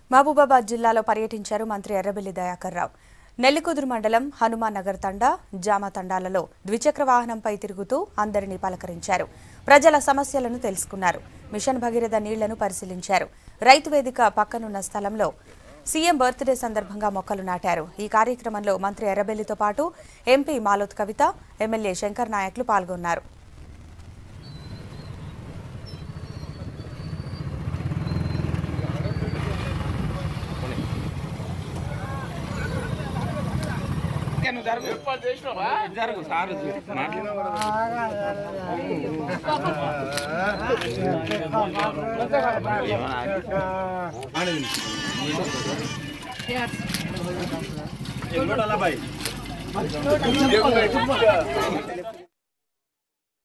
మహబూబాబాద్ జిల్లాలో పర్యటించారు మంత్రి ఎర్రబెల్లి దయాకర్ రావు నెల్లికుదురు మండలం హనుమాన్ నగర్ తండా జామ తండాలలో ద్విచక్ర వాహనంపై తిరుగుతూ అందరినీ పలకరించారు ప్రజల సమస్యలను తెలుసుకున్నారు మిషన్ భగీరథ నీళ్లను పరిశీలించారు రైతు వేదిక పక్కనున్న స్థలంలో సీఎం బర్త్డే సందర్భంగా మొక్కలు నాటారు ఈ కార్యక్రమంలో మంత్రి ఎర్రబెల్లితో పాటు ఎంపీ మాలోత్ కవిత ఎమ్మెల్యే శంకర్ నాయక్లు పాల్గొన్నారు జరుగు సార్ भाई